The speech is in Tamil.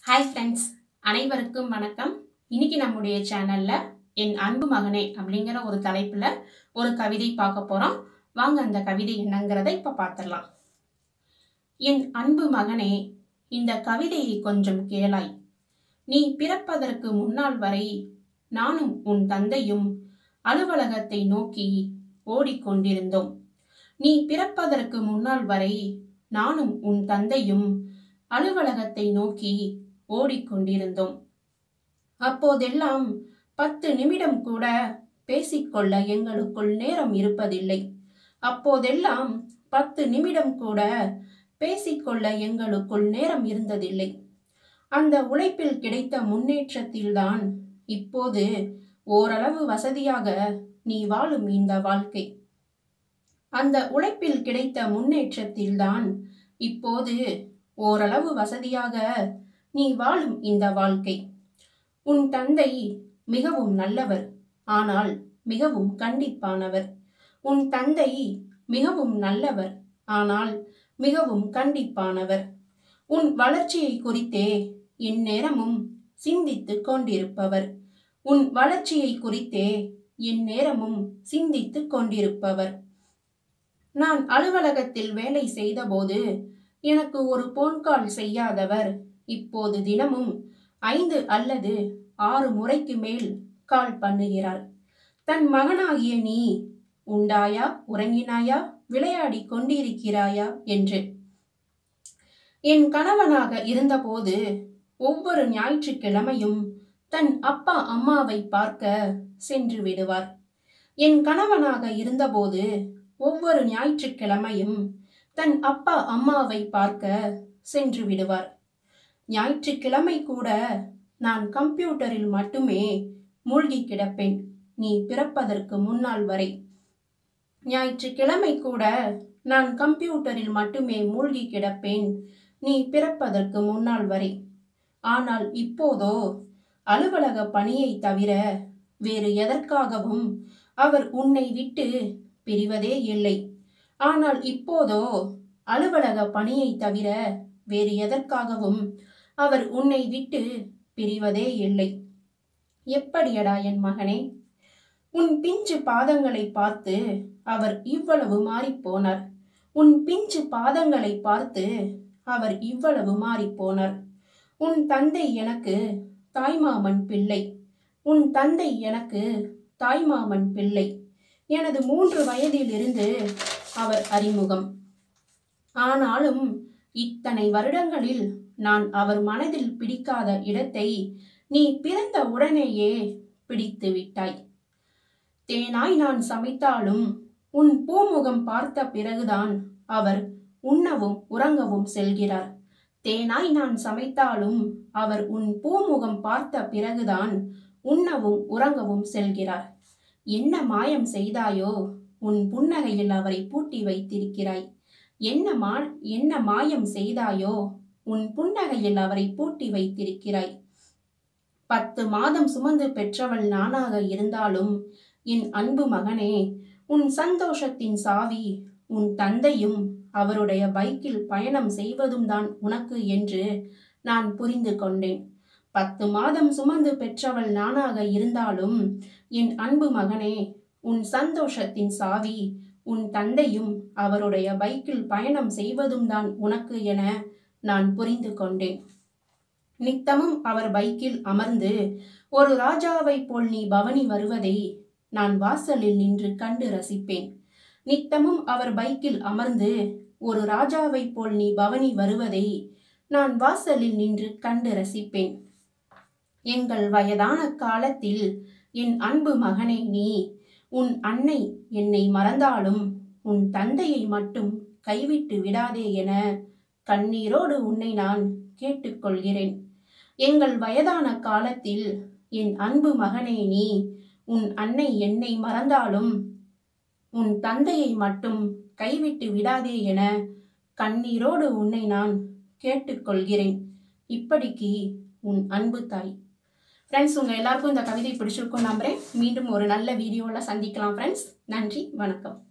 ஹாய் ஃப்ரெண்ட்ஸ் அனைவருக்கும் வணக்கம் இன்னைக்கு நம்முடைய சேனல்ல என் அன்பு மகனே அப்படிங்கிற ஒரு தலைப்புல ஒரு கவிதை பார்க்க போறோம் வாங்க அந்த கவிதை என்னங்கிறத இப்ப பார்த்துடலாம் என் அன்பு மகனே இந்த கவிதையை கொஞ்சம் கேளாய் நீ பிறப்பதற்கு முன்னால் வரை நானும் உன் தந்தையும் அலுவலகத்தை நோக்கி ஓடிக்கொண்டிருந்தோம் நீ பிறப்பதற்கு முன்னால் வரை நானும் உன் தந்தையும் அலுவலகத்தை நோக்கி ஓடிக்கொண்டிருந்தோம் அப்போதெல்லாம் பத்து நிமிடம் கூட பேசிக்கொள்ள எங்களுக்குள் நேரம் இருப்பதில்லை அப்போதெல்லாம் பத்து நிமிடம் கூட பேசிக்கொள்ள எங்களுக்குள் நேரம் இருந்ததில்லை அந்த உழைப்பில் கிடைத்த முன்னேற்றத்தில்தான் இப்போது ஓரளவு வசதியாக நீ வாழும் இந்த வாழ்க்கை அந்த உழைப்பில் கிடைத்த முன்னேற்றத்தில்தான் இப்போது ஓரளவு வசதியாக நீ வாழும் இந்த வாழ்க்கை உன் தந்தை மிகவும் நல்லவர் ஆனால் மிகவும் கண்டிப்பானவர் உன் தந்தை மிகவும் நல்லவர் ஆனால் மிகவும் கண்டிப்பானவர் உன் வளர்ச்சியை குறித்தே எந்நேரமும் சிந்தித்துக் கொண்டிருப்பவர் உன் வளர்ச்சியை குறித்தே எந்நேரமும் சிந்தித்துக் கொண்டிருப்பவர் நான் அலுவலகத்தில் வேலை செய்தபோது எனக்கு ஒரு போன் கால் செய்யாதவர் இப்போது தினமும் ஐந்து அல்லது ஆறு முறைக்கு மேல் கால் பண்ணுகிறார் தன் மகனாகிய நீ உண்டாயா உறங்கினாயா விளையாடி கொண்டிருக்கிறாயா என்று என் கணவனாக இருந்தபோது ஒவ்வொரு ஞாயிற்றுக்கிழமையும் தன் அப்பா அம்மாவை பார்க்க சென்று விடுவார் என் கணவனாக இருந்தபோது ஒவ்வொரு ஞாயிற்றுக்கிழமையும் தன் அப்பா அம்மாவை பார்க்க சென்று விடுவார் ஞாயிற்றுக்கிழமை கூட நான் கம்ப்யூட்டரில் மட்டுமே மூழ்கி கிடப்பேன் நீ பிறப்பதற்கு முன்னால் வரை ஞாயிற்றுக்கிழமை கூட நான் கம்ப்யூட்டரில் மட்டுமே மூழ்கி கிடப்பேன் நீ பிறப்பதற்கு முன்னால் வரை ஆனால் இப்போதோ அலுவலக பணியை தவிர வேறு எதற்காகவும் அவர் உன்னை விட்டு பிரிவதே இல்லை ஆனால் இப்போதோ அலுவலக பணியை தவிர வேறு எதற்காகவும் அவர் உன்னை விட்டு பிரிவதே இல்லை எப்படியடா என் மகனே உன் பிஞ்சு பாதங்களை பார்த்து அவர் இவ்வளவு மாறிப்போனார் உன் பிஞ்சு பாதங்களை பார்த்து அவர் இவ்வளவு மாறிப்போனார் உன் தந்தை எனக்கு தாய்மாமன் பிள்ளை உன் தந்தை எனக்கு தாய்மாமன் பிள்ளை எனது மூன்று வயதிலிருந்து அவர் அறிமுகம் ஆனாலும் இத்தனை வருடங்களில் நான் அவர் மனதில் பிடிக்காத இடத்தை நீ பிறந்த உடனேயே பிடித்து விட்டாய் தேனாய் நான் சமைத்தாலும் உன் பூமுகம் பார்த்த பிறகுதான் அவர் உண்ணவும் உறங்கவும் செல்கிறார் தேனாய் நான் சமைத்தாலும் அவர் உன் பூமுகம் பார்த்த பிறகுதான் உண்ணவும் உறங்கவும் செல்கிறார் என்ன மாயம் செய்தாயோ உன் புன்னகையில் அவரை பூட்டி வைத்திருக்கிறாய் என்ன மா என்ன மாயம் செய்தாயோ உன் புன்னகையில் அவரை பூட்டி வைத்திருக்கிறாய் பத்து மாதம் சுமந்து பெற்றவள் நானாக இருந்தாலும் என் அன்பு மகனே உன் சந்தோஷத்தின் சாவி உன் தந்தையும் அவருடைய பைக்கில் பயணம் செய்வதும் தான் உனக்கு என்று நான் புரிந்து கொண்டேன் பத்து மாதம் சுமந்து பெற்றவள் நானாக இருந்தாலும் என் அன்பு மகனே உன் சந்தோஷத்தின் சாவி உன் தந்தையும் அவருடைய பைக்கில் பயணம் செய்வதும் தான் உனக்கு என நான் புரிந்து கொண்டேன் நித்தமும் அவர் பைக்கில் அமர்ந்து ஒரு ராஜாவை போல் நீ பவனி வருவதை நான் வாசலில் நின்று கண்டு ரசிப்பேன் நித்தமும் அவர் பைக்கில் அமர்ந்து ஒரு ராஜாவை போல் நீ பவனி வருவதை நான் வாசலில் நின்று கண்டு ரசிப்பேன் எங்கள் வயதான காலத்தில் என் அன்பு மகனே நீ உன் அன்னை என்னை மறந்தாலும் உன் தந்தையை மட்டும் கைவிட்டு விடாதே என கண்ணீரோடு உன்னை நான் கேட்டுக்கொள்கிறேன் எங்கள் வயதான காலத்தில் என் அன்பு மகனே நீ உன் அன்னை என்னை மறந்தாலும் உன் தந்தையை மட்டும் கைவிட்டு விடாதே என கண்ணீரோடு உன்னை நான் கேட்டுக்கொள்கிறேன் இப்படிக்கு உன் அன்பு தாய் ஃப்ரெண்ட்ஸ் உங்கள் எல்லாருக்கும் இந்த கவிதை பிடிச்சிருக்கும் நம்புறேன் மீண்டும் ஒரு நல்ல வீடியோவில் சந்திக்கலாம் ஃப்ரெண்ட்ஸ் நன்றி வணக்கம்